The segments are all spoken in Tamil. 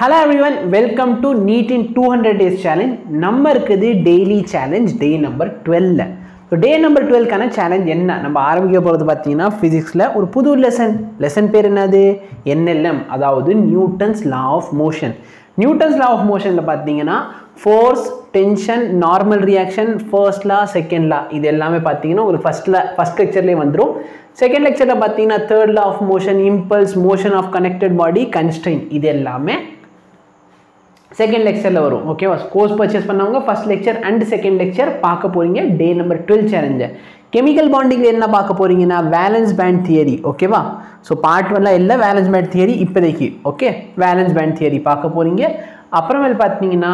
hello everyone welcome to NEET in two hundred days challenge நம்ம இருக்குது டெய்லி சேலஞ்ச் டே நம்பர் டுவெல்ல ஸோ டே நம்பர் டுவெல்க்கான சேலஞ்ச் என்ன நம்ம ஆரம்பிக்க போகிறது பார்த்தீங்கன்னா ஃபிசிக்ஸில் ஒரு புது லெசன் லெசன் பேர் என்னது என்எல்எம் அதாவது Newton's law of motion Newton's law of மோஷனில் பார்த்தீங்கன்னா force tension normal reaction first law second law இது எல்லாமே பார்த்தீங்கன்னா உங்களுக்கு ஃபஸ்ட்டில் ஃபஸ்ட் லெக்சர்லேயே வந்துடும் செகண்ட் லெக்சரில் பார்த்தீங்கன்னா third law of motion impulse motion of connected body constraint இது எல்லாமே செகண்ட் லெக்சரில் வரும் ஓகேவா கோர்ஸ் பர்ச்சேஸ் பண்ணவங்க first lecture and second lecture பார்க்க போகிறீங்க day number twelve challenge chemical பாண்டிங்கில் என்ன பார்க்க போகிறீங்கன்னா வேலன்ஸ் பேண்ட் தியரி ஓகேவா ஸோ பார்ட் ஒன்ல இல்லை வேலன்ஸ் பேண்ட் தியரி இப்போதைக்கு ஓகே வேலன்ஸ் பேண்ட் தியரி பார்க்க போகிறீங்க அப்புறமேல் பார்த்தீங்கன்னா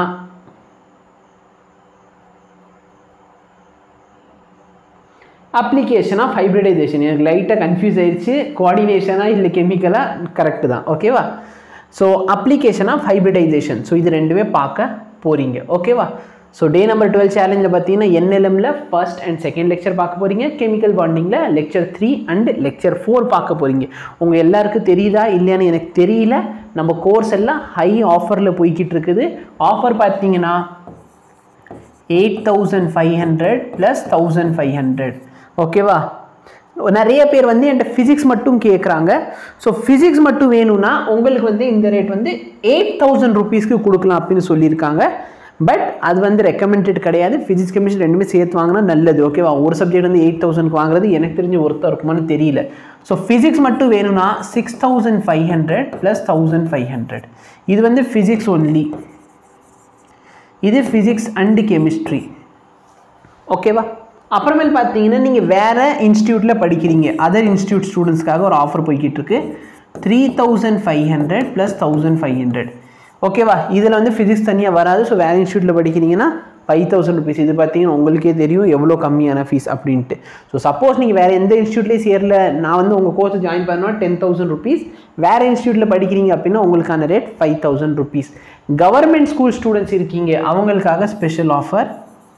அப்ளிகேஷன் ஆஃப் ஹைப்ரிடைசேஷன் எனக்கு லைட்டாக கன்ஃபியூஸ் ஆயிடுச்சு கோஆர்டினேஷனாக இல்லை கெமிக்கலாக கரெக்டு தான் ஓகேவா so application of hybridization so இது ரெண்டுமே பார்க்க போகிறீங்க ஓகேவா ஸோ டே நம்பர் டுவெல் சேலஞ்சில் பார்த்தீங்கன்னா என்எல்எம்ல ஃபர்ஸ்ட் அண்ட் செகண்ட் லெக்சர் பார்க்க போகிறீங்க கெமிக்கல் பாண்டிங்கில் lecture three and lecture four பார்க்க போகிறீங்க உங்கள் எல்லாருக்கும் தெரியுதா இல்லையான்னு எனக்கு தெரியல நம்ம கோர்ஸ் எல்லாம் ஹை ஆஃபரில் போய்கிட்டு இருக்குது ஆஃபர் பார்த்தீங்கன்னா eight thousand five hundred plus thousand five hundred ஓகேவா நிறைய பேர் வந்து என்கிட்ட ஃபிசிக்ஸ் மட்டும் கேட்குறாங்க ஸோ ஃபிசிக்ஸ் மட்டும் வேணும்னா உங்களுக்கு வந்து இந்த ரேட் வந்து எயிட் தௌசண்ட் ருபீஸ்க்கு கொடுக்கலாம் அப்படின்னு சொல்லியிருக்காங்க பட் அது வந்து ரெக்கமெண்டட் கிடையாது ஃபிசிக்ஸ் கெமிஸ்ட்ரி ரெண்டுமே சேர்த்து வாங்கினா நல்லது ஓகேவா ஒரு சப்ஜெக்ட் வந்து எயிட் தௌசண்ட்க்கு வாங்குறது எனக்கு தெரிஞ்ச ஒருத்தர் இருக்குமான்னு தெரியல ஸோ ஃபிசிக்ஸ் மட்டும் வேணும்னா six thousand five hundred plus thousand five hundred இது வந்து ஃபிசிக்ஸ் ஒன்லி இது ஃபிசிக்ஸ் அண்டு கெமிஸ்ட்ரி ஓகேவா அப்புறமேல் பார்த்தீங்கன்னா நீங்கள் வேறு இன்ஸ்டியூட்டில் படிக்கிறீங்க அதர் இன்ஸ்டியூட் ஸ்டூடெண்ட்ஸ்க்காக ஒரு ஆஃபர் போய்கிட்டு இருக்கு three thousand five hundred plus thousand five hundred ஓகேவா இதில் வந்து ஃபிசிக்ஸ் தனியாக வராது ஸோ வேறு இன்ஸ்டியூட்டில் படிக்கிறீங்கன்னா ஃபைவ் தௌசண்ட் ருபீஸ் இது பார்த்தீங்கன்னா உங்களுக்கே தெரியும் எவ்வளோ கம்மியான ஃபீஸ் அப்படின்ட்டு ஸோ சப்போஸ் நீங்கள் வேறு எந்த இன்ஸ்டியூட்லேயும் சேரல நான் வந்து உங்கள் கோர்ஸை ஜாயின் பண்ணால் டென் தௌசண்ட் ருபீஸ் வேறு இன்ஸ்டியூட்டில் படிக்கிறீங்க அப்படின்னா உங்களுக்கான rate five thousand rupees government school students இருக்கீங்க அவங்களுக்காக ஸ்பெஷல் ஆஃபர்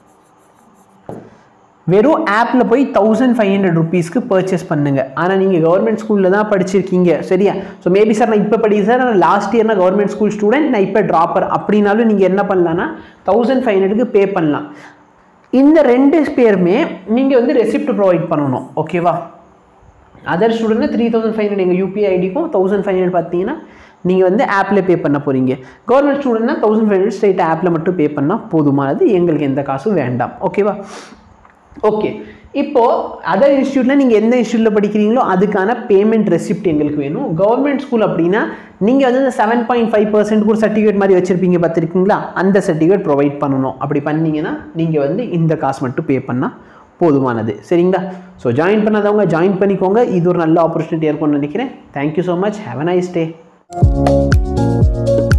வெறும் ஆப்பில் போய் தௌசண்ட் ஃபைவ் ஹண்ட்ரட் ருபீஸ்க்கு பர்ச்சேஸ் பண்ணுங்கள் ஆனால் நீங்கள் கவர்மெண்ட் ஸ்கூலில் தான் படிச்சிருக்கீங்க சரியா ஸோ மேபி சார் நான் இப்போ படிக்க சார் நான் லாஸ்ட் இயர் நான் கவர்மெண்ட் ஸ்கூல் ஸ்டூடெண்ட் நான் இப்போ ட்ராப்பர் அப்படின்னாலும் நீங்கள் என்ன பண்ணலான்னா தௌசண்ட் ஃபைவ் ஹண்ட்ரடுக்கு பே பண்ணலாம் இந்த ரெண்டு பேருமே நீங்கள் வந்து ரெசிப்ட் ப்ரொவைட் பண்ணணும் ஓகேவா other student three thousand five hundred எங்கள் யூபிஐ ஐடிக்கும் தௌசண்ட் ஃபைவ் ஹண்ட்ரட் பார்த்தீங்கன்னா நீங்கள் வந்து ஆப்பில் பே பண்ண போகிறீங்க கவர்மெண்ட் ஸ்டூடெண்ட்னா தௌசண்ட் ஃபைவ் ஹண்ட்ரட் ஸ்ட்ரைட் ஆப்பில் மட்டும் பே பண்ணால் போதுமானது எங்களுக்கு எந்த காசும் வேண்டாம் ஓகேவா ஓகே இப்போது அதர் இன்ஸ்டியூட்டில் நீங்கள் எந்த இன்ஸ்டியூட்டில் படிக்கிறீங்களோ அதுக்கான பேமெண்ட் ரெசிப்ட் எங்களுக்கு வேணும் கவர்மெண்ட் ஸ்கூல் அப்படின்னா நீங்கள் வந்து இந்த செவன் பாயிண்ட் ஃபைவ் பர்சன்ட் ஒரு சர்டிஃபிகேட் மாதிரி வச்சுருப்பீங்க பார்த்துருக்கீங்களா அந்த சர்டிஃபிகேட் ப்ரொவைட் பண்ணணும் அப்படி பண்ணீங்கன்னா நீங்கள் வந்து இந்த காசு மட்டும் பே பண்ணால் போதுமானது சரிங்களா ஸோ ஜாயின் பண்ணாதவங்க ஜாயின் பண்ணிக்கோங்க இது ஒரு நல்ல ஆப்பர்ச்சுனிட்டியாக இருக்கும்னு நினைக்கிறேன் thank you so much have a nice day